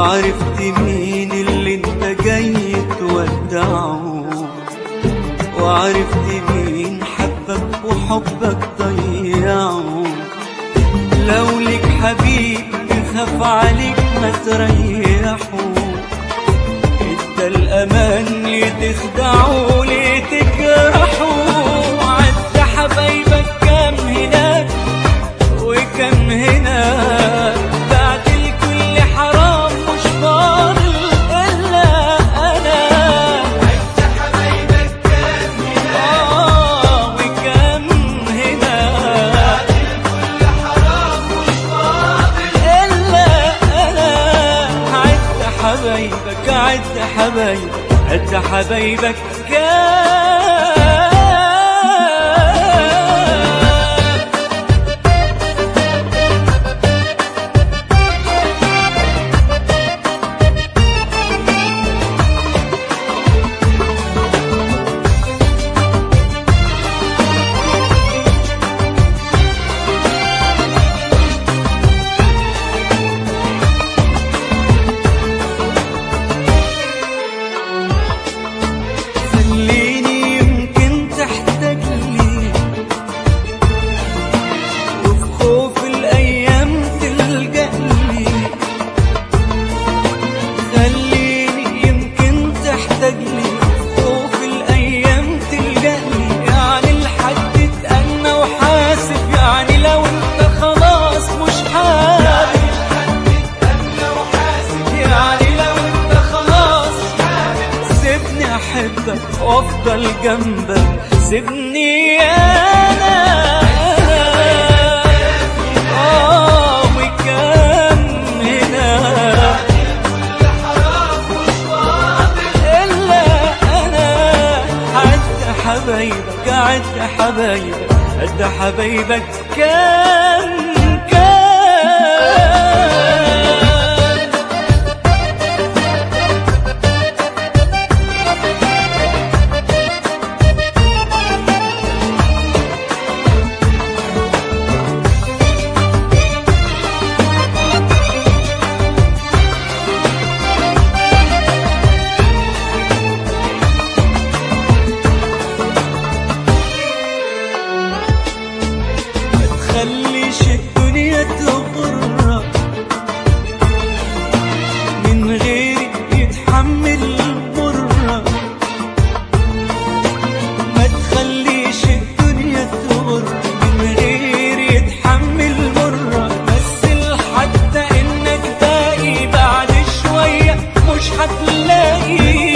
وعرفت مين اللي انت جاي تودعه وعرفت مين حبك وحبك ضيعه لو لك حبيب يخاف عليك ما تريحه ادى الامان ليه تخدعه ليه تجرحه عد حبايبك كام هناك وكم هنا بعد الكل حرام مش فاضل الا انا عد حبايبك كام هنا آه وكم هنا الكل حرام مش فاضل إلا أنا عد حبايبك عد حبايبك عد حبايبك كان خليني يمكن تحتاج لي وفي خوف الأيام تلجأ لي خليني يمكن تحتاج لي وفي خوف الأيام تلجأ لي يعني الحد اتأنى وحاسب يعني لو انت خلاص مش حابب أنا وحاسب يعني لو انت خلاص سيبني احبك وافضل جنبك سيبني انا اه وكم هنا حرام مش فاضل الا انا عد حبايبك عد حبايبك عد حبايبك كم كم ما تخليش الدنيا تغرك من غير يتحمل مرة ما تخليش الدنيا تغرك من غير يتحمل مرة مثل حتى انك باقي بعد شوية مش هتلاقي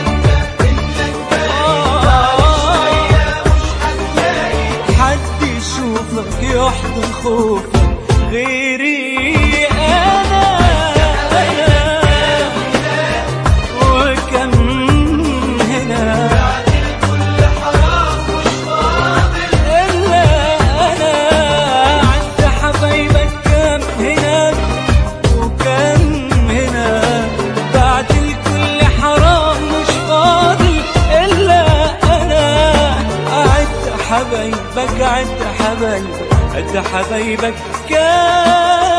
حد يشوفك يحضن خوفك غيري انا وكم هنا الكل حرام مش فاضل الا انا عند حبايبك كم هنا وكم هنا بعد الكل حرام مش فاضل الا انا عد حبايبك عد حبايبك عد حبايبك كم